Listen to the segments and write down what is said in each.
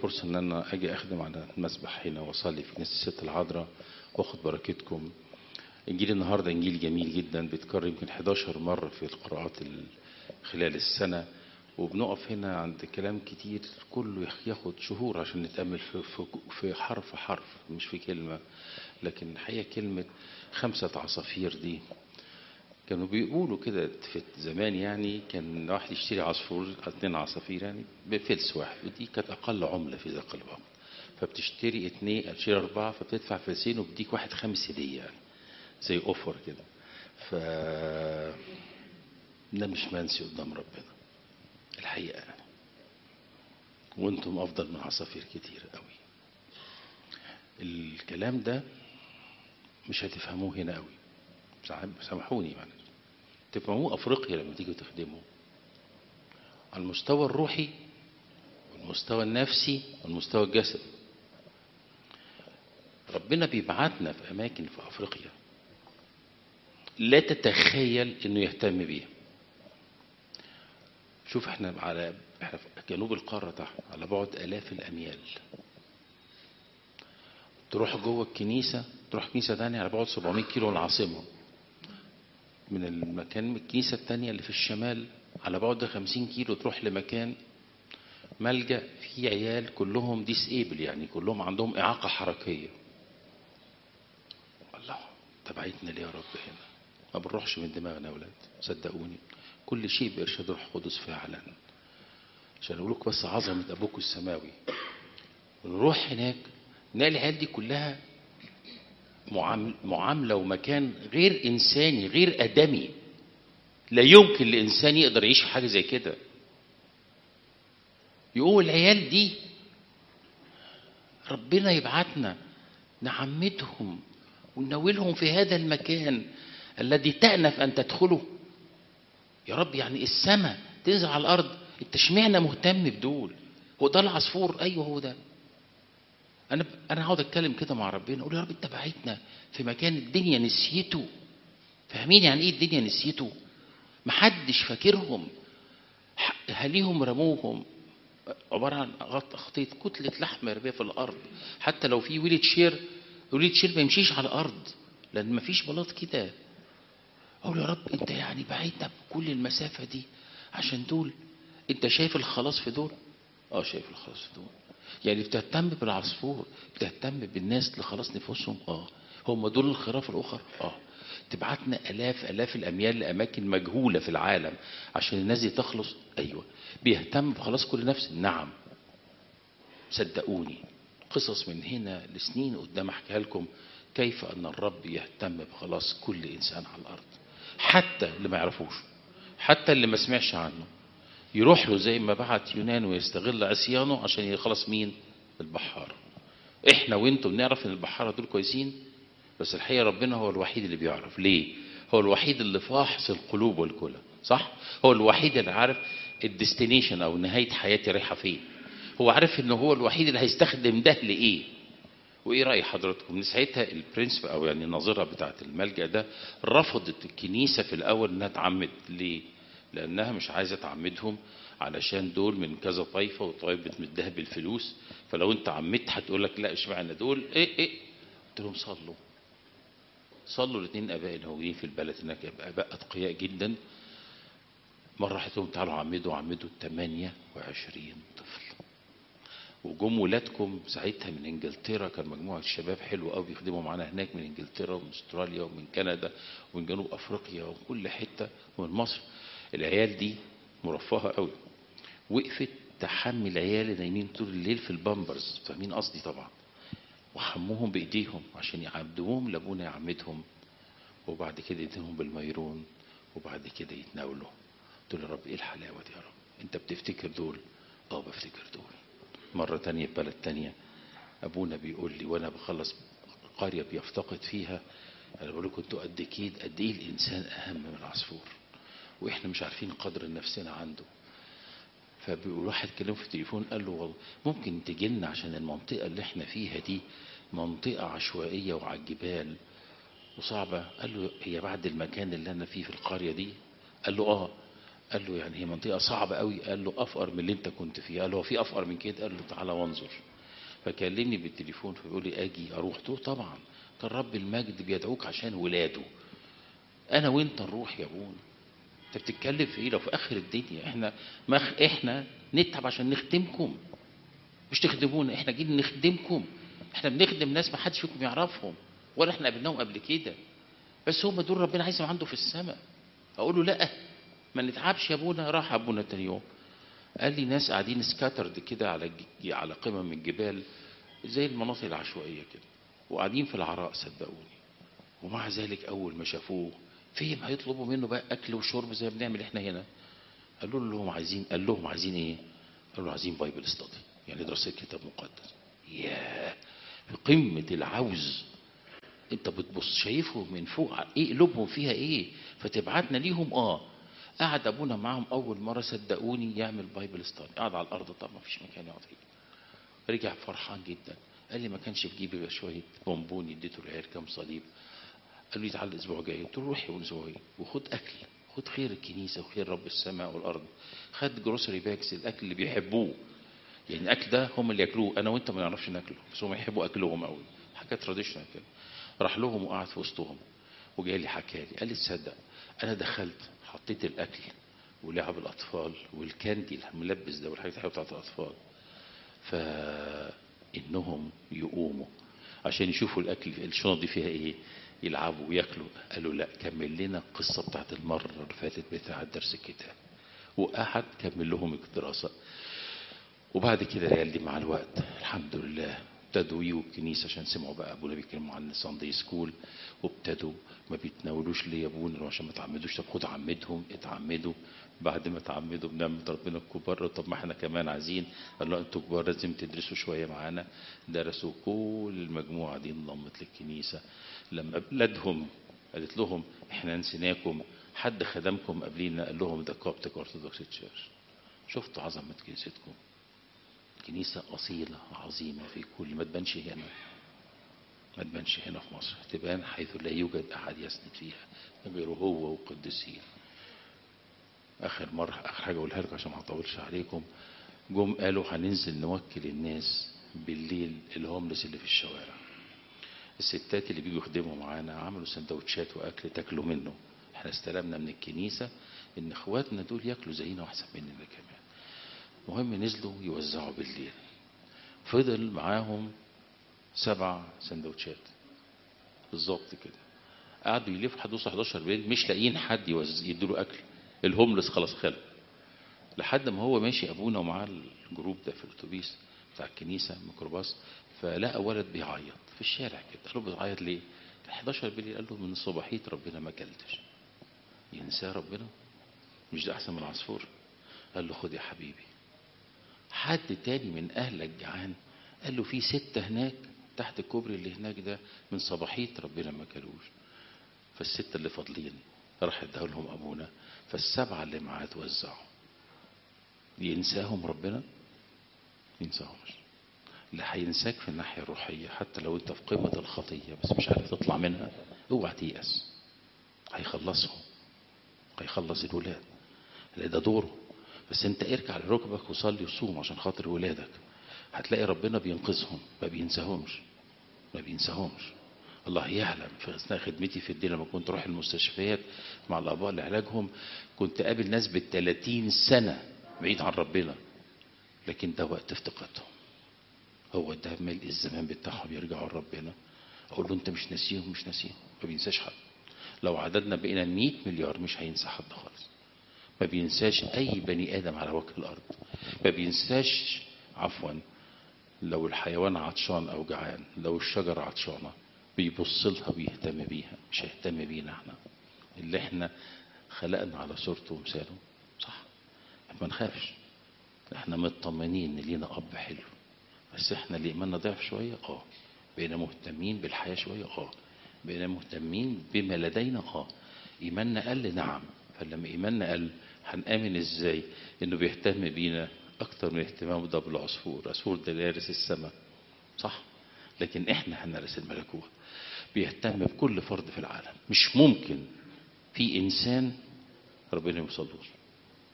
فرصة ان انا اجي اخدم على المسبح هنا واصلي في كنيسة الست العذراء واخد بركتكم انجيل النهاردة انجيل جميل جدا بيتكرر يمكن 11 مرة في القراءات ال- خلال السنة وبنقف هنا عند كلام كتير كله يخ- ياخد شهور عشان نتأمل في, في, في حرف حرف مش في كلمة لكن الحقيقة كلمة خمسة عصافير دي كانوا بيقولوا كده في زمان يعني كان واحد يشتري عصفور اتنين عصافير يعني بفلس واحد ودي كانت اقل عمله في ذاك الوقت فبتشتري اتنين تشتري اربعه فبتدفع فلسين وبديك واحد خمس هديه يعني زي اوفر كده ف ده مش منسي قدام ربنا الحقيقه يعني وانتم افضل من عصافير كتير قوي الكلام ده مش هتفهموه هنا قوي سامح- سامحوني معلش تفهموه افريقيا لما تيجوا تخدموا على المستوى الروحي والمستوى النفسي والمستوى الجسدي ربنا بيبعتنا في اماكن في افريقيا لا تتخيل انه يهتم بيها شوف احنا على احنا في جنوب القاره تحت على بعد الاف الاميال تروح جوه الكنيسه تروح كنيسه تانية على بعد 700 كيلو العاصمه من المكان من الكنيسة التانية اللي في الشمال على بعد 50 كيلو تروح لمكان ملجأ فيه عيال كلهم ديسيبل يعني كلهم عندهم إعاقة حركية الله تبعتنا ليه يا رب هنا ما بنروحش من دماغنا يا ولاد صدقوني كل شيء بإرشاد روح القدس فعلا عشان أقول لكم بس عظمة أبوكم السماوي ونروح هناك نلاقي العيال دي كلها معام- معاملة ومكان غير إنساني غير آدمي لا يمكن لإنسان يقدر يعيش في حاجة زي كده يقول العيال دي ربنا يبعتنا نعمدهم ونناولهم في هذا المكان الذي تأنف أن تدخله يا رب يعني السماء تنزل على الأرض انت اشمعنى مهتم بدول هو ده العصفور ايوه هو ده انا انا هقعد اتكلم كده مع ربنا اقول يا رب انت بعتنا في مكان الدنيا نسيته فاهمين يعني ايه الدنيا نسيته محدش فاكرهم ح- اهاليهم رموهم عباره عن غط- خطيط كتله لحم مرميه في الارض حتى لو في ويلت شير الويلت شير ما يمشيش على الارض لان ما فيش بلاط كده اقول يا رب انت يعني بعيدنا بكل المسافه دي عشان دول انت شايف الخلاص في دول اه شايف الخلاص في دول يعني بتهتم بالعصفور بتهتم بالناس لخلاص نفوسهم اه هم دول الخراف الاخر اه تبعتنا الاف الاف الاميال لاماكن مجهوله في العالم عشان الناس دي تخلص ايوه بيهتم بخلاص كل نفس نعم صدقوني قصص من هنا لسنين قدام احكيها لكم كيف ان الرب يهتم بخلاص كل انسان على الارض حتى اللي ما يعرفوش حتى اللي ما سمعش عنه يروح له زي ما بعت يونان ويستغل عصيانه عشان يخلص مين البحارة احنا وانتم نعرف ان البحارة دول كويسين بس الحقيقة ربنا هو الوحيد اللي بيعرف ليه هو الوحيد اللي فاحص القلوب والكلى صح هو الوحيد اللي عارف الديستنيشن او نهاية حياتي رايحة فين هو عارف ان هو الوحيد اللي هيستخدم ده لايه وايه راي حضراتكم من ساعتها البرنسب او يعني الناظره بتاعه الملجا ده رفضت الكنيسه في الاول انها تعمد ليه لانها مش عايزه تعمدهم علشان دول من كذا طائفه وطائف بتمدها بالفلوس فلو انت عمدت هتقول لك لا اشمعنى دول ايه ايه قلت لهم صلوا صلوا الاثنين اباء اللي موجودين في البلد هناك اباء اتقياء جدا مره راحت لهم تعالوا عمدوا عمدوا 28 طفل وجم ولادكم ساعتها من انجلترا كان مجموعه شباب حلو قوي بيخدموا معانا هناك من انجلترا ومن استراليا ومن كندا ومن جنوب افريقيا ومن كل حته ومن مصر العيال دي مرفهه قوي وقفت تحمي العيال اللي نايمين طول الليل في البامبرز فاهمين قصدي طبعا وحموهم بايديهم عشان يعبدوهم لابونا يعمدهم وبعد كده يديهم بالميرون وبعد كده يتناولوا قلت له يا رب ايه الحلاوه دي يا رب انت بتفتكر دول اه بفتكر دول مرة تانية في بلد تانية أبونا بيقول لي وأنا بخلص قرية بيفتقد فيها أنا بقول لكم أنتوا قد كيد قد إيه الإنسان أهم من العصفور وإحنا مش عارفين قدر نفسنا عنده فبيقول واحد كلمه في التليفون قال له والله ممكن تجي لنا عشان المنطقة اللي إحنا فيها دي منطقة عشوائية وعلى الجبال وصعبة قال له هي بعد المكان اللي أنا فيه في القرية دي قال له آه قال له يعني هي منطقة صعبة قوي قال له أفقر من اللي أنت كنت فيه قال له هو في أفقر من كده قال له تعالى وانظر فكلمني بالتليفون فيقول لي أجي أروح قلت له طبعا كان رب المجد بيدعوك عشان ولاده أنا وأنت نروح يا ابونا أنت بتتكلم في إيه لو في آخر الدنيا إحنا ما إحنا نتعب عشان نخدمكم مش تخدمونا إحنا جايين نخدمكم إحنا بنخدم ناس ما حدش فيكم يعرفهم ولا إحنا قابلناهم قبل كده بس هم دول ربنا عايزهم عنده في السماء اقول له لا ما نتعبش يا ابونا راح ابونا تاني يوم قال لي ناس قاعدين سكاترد كده على الج- على قمم من الجبال زي المناطق العشوائيه كده وقاعدين في العراء صدقوني ومع ذلك اول ما شافوه فين هيطلبوا منه بقى اكل وشرب زي ما بنعمل احنا هنا قالوا لهم عايزين قال لهم عايزين ايه قالوا له عايزين بايبل ستادي يعني دراسه كتاب مقدس ياه في قمه العوز انت بتبص شايفهم من فوق ايه قلوبهم فيها ايه فتبعتنا ليهم اه قعد ابونا معاهم اول مره صدقوني يعمل بايبل ستادي قعد على الارض طبعا ما فيش مكان يقعد فيه رجع فرحان جدا قال لي ما كانش في جيبي غير شويه بونبوني اديته العيال كام صليب قال لي تعالى الاسبوع الجاي قلت له روح يا اسبوع الجاي وخد اكل خد خير الكنيسه وخير رب السماء والارض خد جروسري باكس الاكل اللي بيحبوه يعني الاكل ده هم اللي ياكلوه انا وانت ما نعرفش ناكله بس هم يحبوا اكلهم قوي حاجه تراديشنال كده راح لهم وقعد في وسطهم وجاي لي حكى لي قال لي تصدق انا دخلت حطيت الاكل ولعب الاطفال والكاندي الملبس ده والحاجات الحلوه بتاعت الاطفال فانهم يقوموا عشان يشوفوا الاكل الشنط دي فيها ايه يلعبوا وياكلوا قالوا لا كمل لنا القصه بتاعت المره اللي فاتت بتاعت درس الكتاب وقعد كمل لهم الدراسه وبعد كده العيال دي مع الوقت الحمد لله ابتدوا يجوا الكنيسه عشان سمعوا بقى ابونا بيتكلموا عن الساندي سكول وابتدوا ما بيتناولوش ليه يا ابونا عشان ما تعمدوش طب خد عمدهم اتعمدوا بعد ما تعمدوا بنعمة ربنا الكبار طب ما احنا كمان عايزين قال له انتوا كبار لازم تدرسوا شويه معانا درسوا كل المجموعه دي انضمت للكنيسه لما بلادهم قالت لهم احنا نسيناكم حد خدمكم قبلينا قال لهم ده كوبتك اورثودوكس تشيرش شفتوا عظمه كنيستكم كنيسة أصيلة عظيمة في كل ما تبانش هنا ما تبانش هنا في مصر تبان حيث لا يوجد أحد يسند فيها غيره هو وقدسين آخر مرة آخر حاجة أقولها لكم عشان ما أطولش عليكم جم قالوا هننزل نوكل الناس بالليل الهوملس اللي في الشوارع الستات اللي بيجوا يخدموا معانا عملوا سندوتشات واكل تاكلوا منه احنا استلمنا من الكنيسه ان اخواتنا دول ياكلوا زينا واحسن مننا كمان المهم نزلوا يوزعوا بالليل فضل معاهم سبع سندوتشات بالظبط كده قعدوا يلفوا لحد وصل 11 بالليل مش لاقيين حد يوز- يديله اكل الهوملس خلاص خلق لحد ما هو ماشي ابونا ومعاه الجروب ده في الاتوبيس بتاع الكنيسه ميكروباص فلقى ولد بيعيط في الشارع كده قال له بتعيط ليه؟ كان 11 بالليل قال له من صباحيه ربنا ما اكلتش ينساه ربنا مش ده احسن من العصفور قال له خد يا حبيبي حد تاني من اهلك جعان قال له في ستة هناك تحت الكوبري اللي هناك ده من صباحيه ربنا ما كلوش فالستة اللي فاضلين راح اداه لهم ابونا فالسبعة اللي معاه توزعوا ينساهم ربنا ينساهمش لا هينساك في الناحية الروحية حتى لو انت في قمة الخطية بس مش عارف تطلع منها اوعى تيأس هيخلصهم هيخلص الولاد لا ده دوره بس انت اركع لركبك وصلي وصوم عشان خاطر ولادك هتلاقي ربنا بينقذهم ما بينساهمش ما بينساهمش الله يعلم في اثناء خدمتي في الدين لما كنت اروح المستشفيات مع الاباء لعلاجهم كنت قابل ناس بال 30 سنه بعيد عن ربنا لكن ده وقت افتقادهم هو ده ملء الزمان بتاعهم يرجعوا لربنا اقول له انت مش ناسيهم مش ناسيهم ما بينساش حد لو عددنا بقينا 100 مليار مش هينسى حد خالص ما بينساش اي بني ادم على وجه الارض ما بينساش عفوا لو الحيوان عطشان او جعان لو الشجرة عطشانة بيبص لها ويهتم بيها مش هيهتم بينا احنا اللي احنا خلقنا على صورته ومثاله صح ما نخافش احنا مطمنين ان لينا اب حلو بس احنا اللي ايماننا ضعف شويه اه بقينا مهتمين بالحياه شويه اه بقينا مهتمين بما لدينا اه ايماننا قل نعم فلما ايماننا قل هنامن ازاي انه بيهتم بينا اكتر من اهتمامه ده بالعصفور العصفور ده يارس السماء صح لكن احنا هنرث الملكوت بيهتم بكل فرد في العالم مش ممكن في انسان ربنا يوصلوش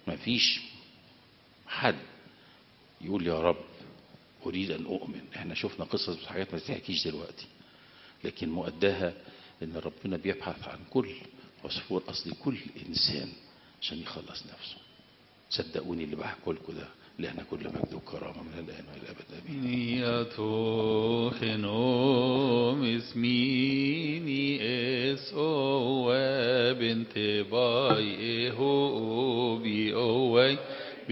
مفيش حد يقول يا رب أريد أن أؤمن احنا شفنا قصص وحاجات ما تحكيش دلوقتي لكن مؤداها ان ربنا بيبحث عن كل عصفور قصدي كل انسان عشان يخلص نفسه صدقوني اللي بحكوا لكم ده لأن كل مجد وكرامة من الآن وإلى الأبد آمين يتوخنوم اسميني اس او بنت باي